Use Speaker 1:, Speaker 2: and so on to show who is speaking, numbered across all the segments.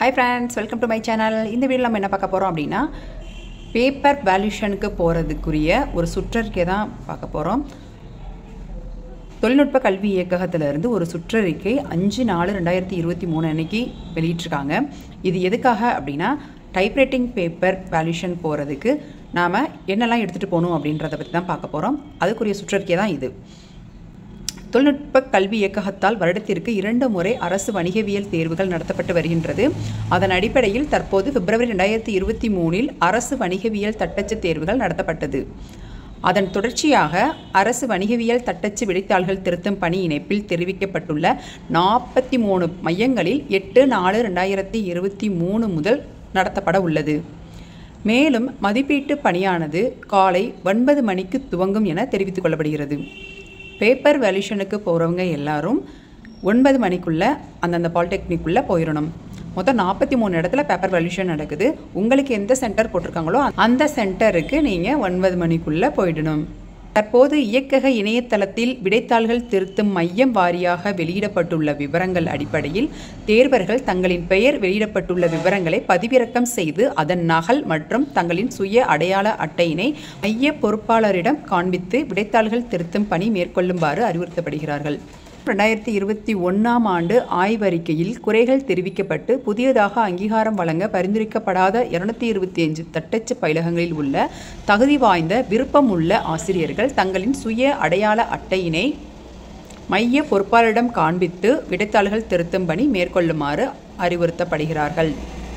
Speaker 1: hi friends welcome to my channel இந்த video நம்ம என்ன பார்க்க போகிறோம் அப்படின்னா பேப்பர் வேல்யூஷனுக்கு போகிறதுக்குரிய ஒரு சுற்றறிக்கை தான் பார்க்க போகிறோம் தொழில்நுட்ப கல்வி இயக்ககத்திலிருந்து ஒரு சுற்றறிக்கை அஞ்சு நாலு ரெண்டாயிரத்தி இருபத்தி மூணு அன்னைக்கு வெளியிட்டிருக்காங்க இது எதுக்காக அப்படின்னா டைப்ரைட்டிங் பேப்பர் வேல்யூஷன் போகிறதுக்கு நாம் என்னெல்லாம் எடுத்துகிட்டு போகணும் அப்படின்றத பற்றி தான் பார்க்க போகிறோம் அதுக்குரிய சுற்றறிக்கை தான் இது தொழில்நுட்ப கல்வி இயக்ககத்தால் வருடத்திற்கு இரண்டு முறை அரசு வணிகவியல் தேர்வுகள் நடத்தப்பட்டு வருகின்றது அதன் அடிப்படையில் தற்போது பிப்ரவரி ரெண்டாயிரத்தி இருபத்தி மூணில் அரசு வணிகவியல் தட்டச்சு தேர்வுகள் நடத்தப்பட்டது அதன் தொடர்ச்சியாக அரசு வணிகவியல் தட்டச்சு விடைத்தாள்கள் திருத்தும் பணி இணைப்பில் தெரிவிக்கப்பட்டுள்ள நாற்பத்தி மூணு மையங்களில் எட்டு நாலு ரெண்டாயிரத்தி இருபத்தி மூணு முதல் நடத்தப்பட உள்ளது மேலும் மதிப்பீட்டு பணியானது காலை ஒன்பது மணிக்கு துவங்கும் என தெரிவித்துக் கொள்ளப்படுகிறது பேப்பர் வேல்யூஷனுக்கு போகிறவங்க எல்லாரும் ஒன்பது மணிக்குள்ளே அந்தந்த பாலிடெக்னிக்குள்ளே போயிடணும் மொத்தம் நாற்பத்தி மூணு இடத்துல பேப்பர் வேல்யூஷன் நடக்குது உங்களுக்கு எந்த சென்டர் போட்டிருக்காங்களோ அந்த சென்டருக்கு நீங்கள் ஒன்பது மணிக்குள்ளே போயிடணும் தற்போது இயக்கக இணையதளத்தில் விடைத்தாள்கள் திருத்தும் மையம் வாரியாக வெளியிடப்பட்டுள்ள விவரங்கள் அடிப்படையில் தேர்வர்கள் தங்களின் பெயர் வெளியிடப்பட்டுள்ள விவரங்களை பதிவிறக்கம் செய்து அதன் நகல் மற்றும் தங்களின் சுய அடையாள அட்டையினை மைய பொறுப்பாளரிடம் காண்பித்து விடைத்தாள்கள் திருத்தும் பணி மேற்கொள்ளுமாறு அறிவுறுத்தப்படுகிறார்கள் ரெண்டாயிரத்தி இருபத்தி ஒன்றாம் ஆண்டு ஆய்வறிக்கையில் குறைகள் தெரிவிக்கப்பட்டு புதியதாக அங்கீகாரம் வழங்க பரிந்துரைக்கப்படாத இருநூத்தி இருபத்தி அஞ்சு தட்டச்சு பயிலகங்களில் உள்ள தகுதி வாய்ந்த விருப்பம் உள்ள ஆசிரியர்கள் தங்களின் சுய அடையாள அட்டையினை மைய பொறுப்பாளரிடம் காண்பித்து விடைத்தாள்கள் திருத்தும் பணி மேற்கொள்ளுமாறு அறிவுறுத்தப்படுகிறார்கள்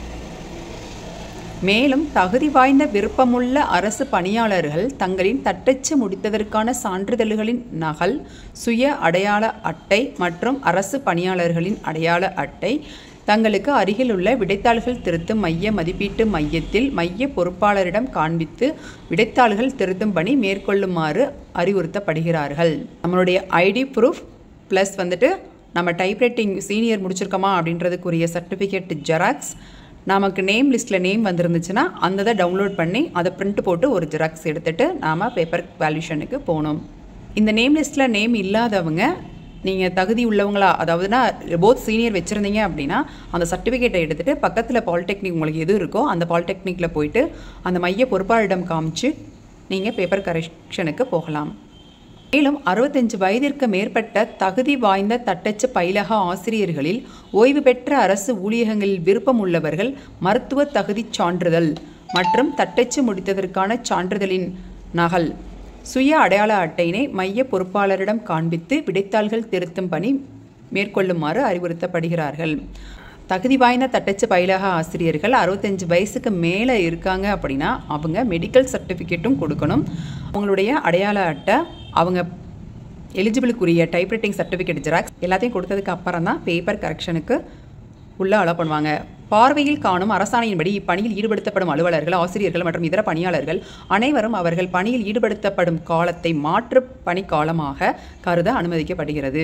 Speaker 1: மேலும் தகுதி வாய்ந்த விருப்பமுள்ள அரசு பணியாளர்கள் தங்களின் தட்டச்சு முடித்ததற்கான சான்றிதழ்களின் நகல் சுய அடையாள அட்டை மற்றும் அரசு பணியாளர்களின் அடையாள அட்டை தங்களுக்கு அருகில் உள்ள விடைத்தாள்கள் திருத்தும் மைய மதிப்பீட்டு மையத்தில் மைய பொறுப்பாளரிடம் காண்பித்து விடைத்தாள்கள் திருத்தும் பணி மேற்கொள்ளுமாறு அறிவுறுத்தப்படுகிறார்கள் நம்மளுடைய ஐடி ப்ரூஃப் ப்ளஸ் வந்துட்டு நம்ம டைப்ரைட்டிங் சீனியர் முடிச்சிருக்கோமா அப்படின்றதுக்குரிய சர்டிஃபிகேட் ஜெராக்ஸ் நமக்கு நேம் லிஸ்ட்டில் நேம் வந்திருந்துச்சுன்னா அந்த இதை டவுன்லோட் பண்ணி அதை பிரிண்ட் போட்டு ஒரு ஜெராக்ஸ் எடுத்துகிட்டு நாம் பேப்பர் வேல்யூஷனுக்கு போகணும் இந்த நேம் லிஸ்ட்டில் நேம் இல்லாதவங்க நீங்கள் தகுதி உள்ளவங்களா அதாவதுனா போத் சீனியர் வச்சுருந்தீங்க அப்படின்னா அந்த சர்டிஃபிகேட்டை எடுத்துகிட்டு பக்கத்தில் பாலிடெக்னிக் உங்களுக்கு எது இருக்கோ அந்த பாலிடெக்னிக்கில் போயிட்டு அந்த மைய பொறுப்பாளரிடம் காமிச்சு நீங்கள் பேப்பர் கரெக்ஷனுக்கு போகலாம் மேலும் அறுபத்தஞ்சு வயதிற்கு மேற்பட்ட தகுதி வாய்ந்த தட்டச்சு பயிலக ஆசிரியர்களில் ஓய்வு பெற்ற அரசு ஊழியகங்களில் விருப்பம் உள்ளவர்கள் மருத்துவ தகுதி சான்றிதழ் மற்றும் தட்டச்சு முடித்ததற்கான சான்றிதழின் நகல் சுய அடையாள அட்டையினை மைய பொறுப்பாளரிடம் காண்பித்து விடைத்தாள்கள் திருத்தும் பணி மேற்கொள்ளுமாறு அறிவுறுத்தப்படுகிறார்கள் தகுதி வாய்ந்த தட்டச்சு பயிலக ஆசிரியர்கள் அறுபத்தஞ்சு வயசுக்கு மேலே இருக்காங்க அப்படின்னா அவங்க மெடிக்கல் சர்டிஃபிகேட்டும் கொடுக்கணும் அவங்களுடைய அடையாள அட்டை அவங்க எலிஜிபிளுக்குரிய டைப்ரைட்டிங் சர்டிஃபிகேட் ஜெராக்ஸ் எல்லாத்தையும் கொடுத்ததுக்கு அப்புறம் தான் பேப்பர் கரெக்ஷனுக்கு உள்ளே அலோ பண்ணுவாங்க பார்வையில் காணும் அரசாணையின்படி இப்பணியில் ஈடுபடுத்தப்படும் அலுவலர்கள் ஆசிரியர்கள் மற்றும் இதர பணியாளர்கள் அனைவரும் அவர்கள் பணியில் ஈடுபடுத்தப்படும் காலத்தை மாற்று பணிக்காலமாக கருத அனுமதிக்கப்படுகிறது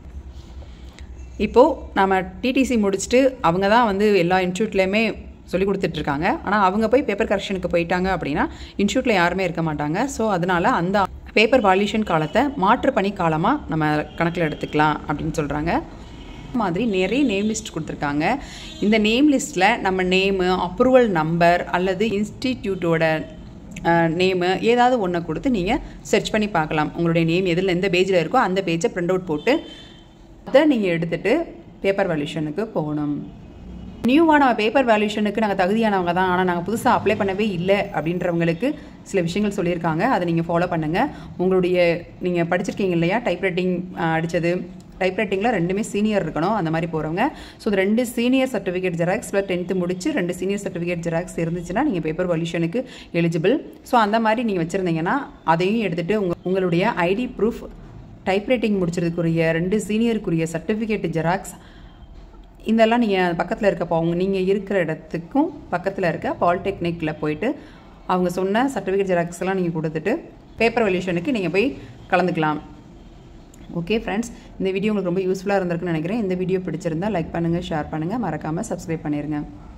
Speaker 1: இப்போது நம்ம டிடிசி முடிச்சுட்டு அவங்க தான் வந்து எல்லா இன்ஸ்டியூட்லேயுமே சொல்லி கொடுத்துட்ருக்காங்க ஆனால் அவங்க போய் பேப்பர் கரெக்ஷனுக்கு போயிட்டாங்க அப்படின்னா இன்ஸ்டியூட்டில் யாருமே இருக்க மாட்டாங்க ஸோ அதனால் அந்த பேப்பர் வால்யூஷன் காலத்தை மாற்று பணி காலமாக நம்ம கணக்கில் எடுத்துக்கலாம் அப்படின்னு சொல்கிறாங்க மாதிரி நிறைய நேம் லிஸ்ட் கொடுத்துருக்காங்க இந்த நேம் லிஸ்ட்டில் நம்ம நேமு அப்ரூவல் நம்பர் அல்லது இன்ஸ்டிடியூட்டோட நேமு ஏதாவது ஒன்றை கொடுத்து நீங்கள் சர்ச் பண்ணி பார்க்கலாம் உங்களுடைய நேம் எதில் எந்த பேஜில் இருக்கோ அந்த பேஜை ப்ரிண்ட் அவுட் போட்டு அதை நீங்கள் எடுத்துகிட்டு பேப்பர் வேல்யூஷனுக்கு போகணும் நியூவாக நம்ம பேப்பர் வேல்யூஷனுக்கு நாங்கள் தகுதியானவங்க தான் ஆனால் நாங்கள் புதுசாக அப்ளை பண்ணவே இல்லை அப்படின்றவங்களுக்கு சில விஷயங்கள் சொல்லியிருக்காங்க அதை நீங்கள் ஃபாலோ பண்ணுங்கள் உங்களுடைய நீங்கள் படிச்சிருக்கீங்க இல்லையா டைப்ரைட்டிங் அடித்தது டைப்ரைட்டிங்கில் ரெண்டுமே சீனியர் இருக்கணும் அந்த மாதிரி போகிறவங்க ஸோ இந்த ரெண்டு senior certificate xerox plus tenth முடிச்சு ரெண்டு சீனியர் சர்டிஃபிகேட் ஜெராக்ஸ் இருந்துச்சுன்னா நீங்கள் பேப்பர் வல்யூஷனுக்கு எலிஜிபிள் ஸோ அந்த மாதிரி நீங்கள் வச்சுருந்தீங்கன்னா அதையும் எடுத்துகிட்டு உங்கள் உங்களுடைய ஐடி ப்ரூஃப் டைப்ரைட்டிங் முடிச்சதுக்குரிய ரெண்டு சீனியருக்குரிய சர்டிஃபிகேட் ஜெராக்ஸ் இதெல்லாம் நீங்கள் பக்கத்தில் இருக்க அவங்க நீங்கள் இருக்கிற இடத்துக்கும் பக்கத்தில் இருக்க பாலிடெக்னிக்கில் போயிட்டு அவங்க சொன்ன சர்டிஃபிகேட் ஜெராக்ஸ் எல்லாம் நீங்கள் கொடுத்துட்டு பேப்பர் வல்யூஷனுக்கு நீங்கள் போய் கலந்துக்கலாம் ஓகே ஃப்ரெண்ட்ஸ் இந்த வீடியோ உங்களுக்கு ரொம்ப யூஸ்ஃபுல்லாக இருந்திருக்குன்னு நினைக்கிறேன் இந்த வீடியோ பிடிச்சிருந்தா லைக் பண்ணுங்கள் ஷேர் பண்ணுங்கள் மறக்காமல் சப்ஸ்கிரைப் பண்ணிடுங்க